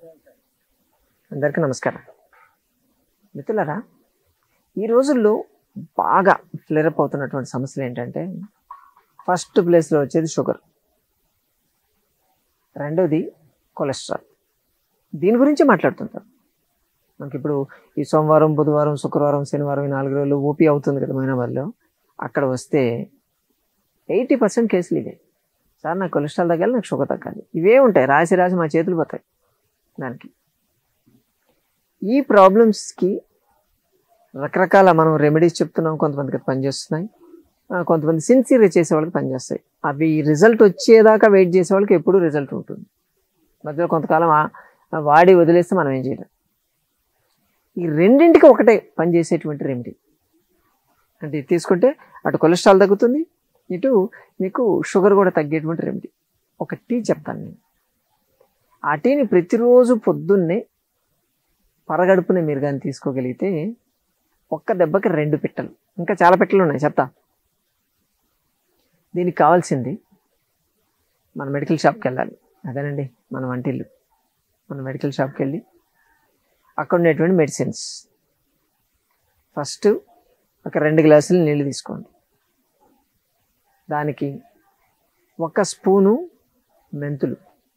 అందరికీ నమస్కారం మిత్రులారా ఈ రోజుల్లో బాగా ఫ్లేరప్ అవుతున్నటువంటి సమస్యలు ఏంటంటే ఫస్ట్ ప్లేస్లో వచ్చేది షుగర్ రెండోది కొలెస్ట్రాల్ దీని గురించి మాట్లాడుతుంటారు మనకి ఇప్పుడు ఈ సోమవారం బుధవారం శుక్రవారం శనివారం ఈ నాలుగు రోజులు ఓపీ అవుతుంది కదా మైనాబాద్లో అక్కడ వస్తే ఎయిటీ పర్సెంట్ కేసులు ఇవే సార్ నాకు కొలెస్ట్రాల్ తగ్గాలి నాకు షుగర్ తగ్గాలి ఇవే ఉంటాయి రాసి రాసి మా చేతులు పోతాయి దానికి ఈ ప్రాబ్లమ్స్కి రకరకాల మనం రెమెడీస్ చెప్తున్నాం కొంతమందికి అది పనిచేస్తున్నాయి ఆ, కొంతమంది సిన్సియర్గా చేసే వాళ్ళకి పనిచేస్తాయి అవి రిజల్ట్ వచ్చేదాకా వెయిట్ చేసే వాళ్ళకి ఎప్పుడూ రిజల్ట్ ఉంటుంది మధ్యలో కొంతకాలం ఆ- ఆ వాడి వదిలేస్తే మనం ఏం చేయలేం ఈ రెండింటికి ఒకటే పనిచేసేటువంటి రెమెడీ అంటే ఇది తీసుకుంటే అటు కొలెస్ట్రాల్ తగ్గుతుంది ఇటు మీకు షుగర్ కూడా తగ్గేటువంటి రెమెడీ ఒక టీ చెప్తాను నేను ఆ టీని ప్రతిరోజు పొద్దున్నే పరగడుపున మీరు కానీ తీసుకోగలిగితే ఒక్క దెబ్బకి రెండు పిట్టలు ఇంకా చాలా పిట్టలు ఉన్నాయి చెప్తా దీనికి కావాల్సింది మన మెడికల్ షాప్కి వెళ్ళాలి అదేనండి మన వంటిల్లు మన మెడికల్ షాప్కి వెళ్ళి అక్కడ ఉండేటువంటి మెడిసిన్స్ ఫస్ట్ ఒక రెండు గ్లాసులు నీళ్ళు తీసుకోండి దానికి ఒక స్పూను మెంతులు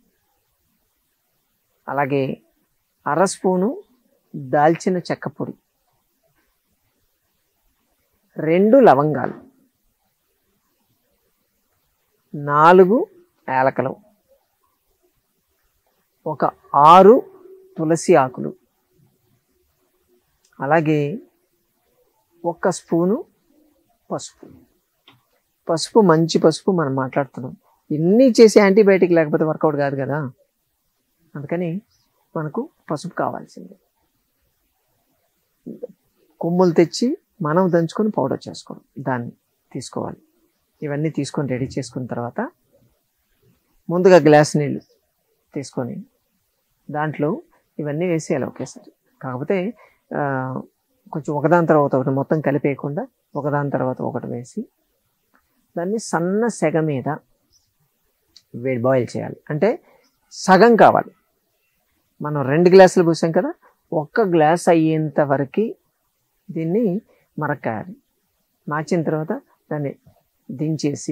అలాగే అర స్పూను దాల్చిన చెక్క పొడి రెండు లవంగాలు నాలుగు యాలకలు ఒక ఆరు తులసి ఆకులు అలాగే ఒక స్పూను పసుపు పసుపు మంచి పసుపు మనం మాట్లాడుతున్నాం ఎన్ని చేసే యాంటీబయాటిక్ లేకపోతే వర్కౌట్ కాదు కదా అందుకని మనకు పసుపు కావాల్సిందే కొమ్ములు తెచ్చి మనం దంచుకొని పౌడర్ చేసుకోవడం దాన్ని తీసుకోవాలి ఇవన్నీ తీసుకొని రెడీ చేసుకున్న తర్వాత ముందుగా గ్లాస్ నీళ్ళు తీసుకొని దాంట్లో ఇవన్నీ వేసేయాలి ఒకేసారి కాకపోతే ఆ, కొంచెం ఒకదాని తర్వాత ఒకటి మొత్తం కలిపేయకుండా ఒకదాని తర్వాత ఒకటి వేసి దాన్ని సన్న సెగ మీద వేడి బాయిల్ చేయాలి అంటే సగం కావాలి మనం రెండు గ్లాసులు పోసాం కదా ఒక్క గ్లాస్ అయ్యేంత వరకు దీన్ని మరకాయాలి మార్చిన తర్వాత దాన్ని దించేసి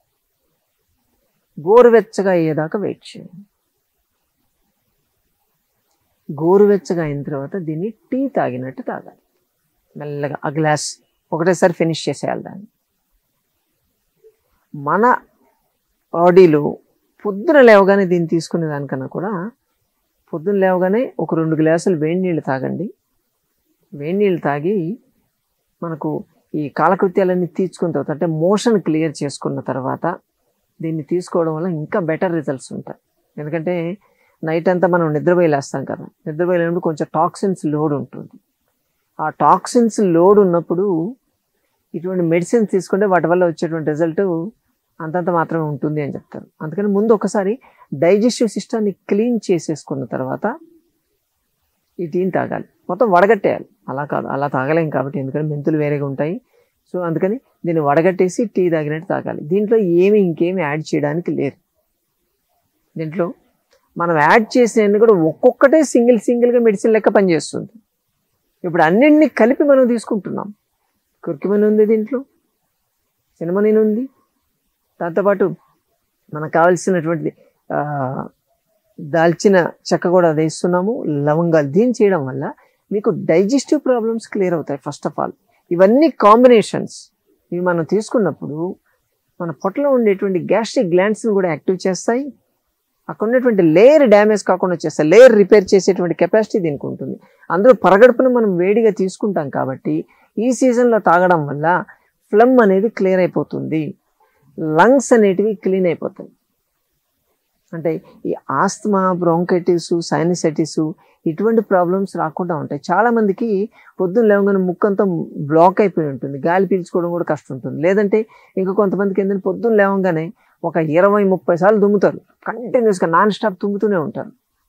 గోరువెచ్చగా అయ్యేదాకా వెయిట్ చేయాలి గోరువెచ్చగా అయిన తర్వాత దీన్ని టీ తాగినట్టు తాగాలి మెల్లగా ఆ గ్లాస్ ఒకటేసారి ఫినిష్ చేసేయాలి దాన్ని మన బాడీలో పొద్దున లేవగానే దీన్ని తీసుకునే దానికన్నా కూడా పొద్దున లేవగానే ఒక రెండు గ్లాసులు వేడి నీళ్ళు తాగండి వేడి నీళ్ళు తాగి మనకు ఈ కాలకృత్యాలన్నీ తీర్చుకున్న తర్వాత అంటే మోషన్ క్లియర్ చేసుకున్న తర్వాత దీన్ని తీసుకోవడం వల్ల ఇంకా బెటర్ రిజల్ట్స్ ఉంటాయి ఎందుకంటే నైట్ అంతా మనం నిద్రపోయి లేస్తాం కదా నిద్రపోయి లేనప్పుడు కొంచెం టాక్సిన్స్ లోడ్ ఉంటుంది ఆ టాక్సిన్స్ లోడ్ ఉన్నప్పుడు ఇటువంటి మెడిసిన్స్ తీసుకుంటే వాటి వల్ల వచ్చేటువంటి రిజల్ట్ అంతంత మాత్రమే ఉంటుంది అని చెప్తారు అందుకని ముందు ఒకసారి డైజెస్టివ్ సిస్టాన్ని క్లీన్ చేసేసుకున్న తర్వాత ఈ టీని తాగాలి మొత్తం వడగట్టేయాలి అలా కాదు అలా తాగలేం కాబట్టి ఎందుకంటే మెంతులు వేరేగా ఉంటాయి సో అందుకని దీన్ని వడగట్టేసి టీ తాగినట్టు తాగాలి దీంట్లో ఏమి ఇంకేమి యాడ్ చేయడానికి లేదు దీంట్లో మనం యాడ్ చేసినవన్నీ కూడా ఒక్కొక్కటే సింగిల్ సింగిల్గా మెడిసిన్ లెక్క పనిచేస్తుంది ఇప్పుడు అన్నింటినీ కలిపి మనం తీసుకుంటున్నాం కుర్కిమని ఉంది దీంట్లో సినిమనీన్ ఉంది దాంతోపాటు మనకు కావాల్సినటువంటి ఆ, దాల్చిన చెక్క కూడా వేస్తున్నాము లవంగాలు దీన్ని చేయడం వల్ల మీకు డైజెస్టివ్ ప్రాబ్లమ్స్ క్లియర్ అవుతాయి ఫస్ట్ ఆఫ్ ఆల్ ఇవన్నీ కాంబినేషన్స్ ఇవి మనం తీసుకున్నప్పుడు మన పొట్టలో ఉండేటువంటి గ్యాస్ట్రిక్ గ్లాండ్స్ని కూడా యాక్టివ్ చేస్తాయి అక్కడ ఉన్నటువంటి లేయర్ డ్యామేజ్ కాకుండా చేస్తాయి లేయర్ రిపేర్ చేసేటువంటి కెపాసిటీ దీనికి ఉంటుంది అందులో పరగడుపున మనం వేడిగా తీసుకుంటాం కాబట్టి ఈ సీజన్లో తాగడం వల్ల ఫ్లమ్ అనేది క్లియర్ అయిపోతుంది లంగ్స్ అనేటివి క్లీన్ అయిపోతాయి అంటే ఈ ఆస్తమా బ్రోంకైటిస్ సైనసైటిస్ ఇటువంటి ప్రాబ్లమ్స్ రాకుండా ఉంటాయి చాలా మందికి పొద్దున్న లేవగానే ముక్కంతా బ్లాక్ అయిపోయి ఉంటుంది గాలి పీల్చుకోవడం కూడా కష్టం ఉంటుంది లేదంటే ఇంకా కొంతమందికి ఏంటంటే పొద్దున్న లేవగానే ఒక ఇరవై ముప్పై సార్లు దుమ్ముతారు కంటిన్యూస్గా నాన్ స్టాప్ తుమ్ముతూనే ఉంటారు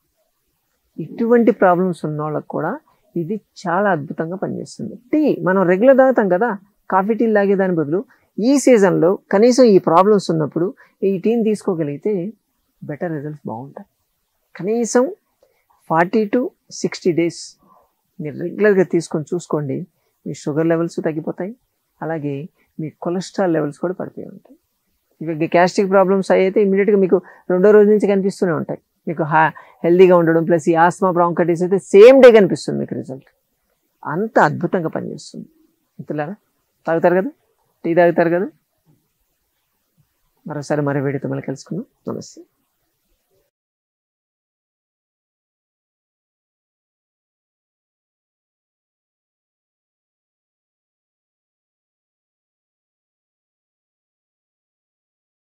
ఇటువంటి ప్రాబ్లమ్స్ ఉన్న వాళ్ళకి కూడా ఇది చాలా అద్భుతంగా పనిచేస్తుంది టీ మనం రెగ్యులర్ తాగుతాం కదా కాఫీ టీ తాగేదాని బదులు ఈ సీజన్లో కనీసం ఈ ప్రాబ్లమ్స్ ఉన్నప్పుడు ఈ టీని తీసుకోగలిగితే బెటర్ రిజల్ట్స్ బాగుంటాయి కనీసం ఫార్టీ టు సిక్స్టీ డేస్ మీరు రెగ్యులర్గా తీసుకొని చూసుకోండి మీ షుగర్ లెవెల్స్ తగ్గిపోతాయి అలాగే మీ కొలెస్ట్రాల్ లెవెల్స్ కూడా పడిపోయి ఉంటాయి ఇవి గ్యాస్ట్రిక్ ప్రాబ్లమ్స్ అయితే ఇమీడియట్గా మీకు రెండో రోజు నుంచి కనిపిస్తూనే ఉంటాయి మీకు హా హెల్దీగా ఉండడం ప్లస్ ఈ ఆస్మా బ్రాంకైటిస్ అయితే సేమ్ డే కనిపిస్తుంది మీకు రిజల్ట్ అంత అద్భుతంగా పనిచేస్తుంది మిత్రులారా తాగుతారు కదా టీ తాగుతారు కదా మరోసారి మరో వీడియోతో మళ్ళీ కలుసుకుందాం నమస్తే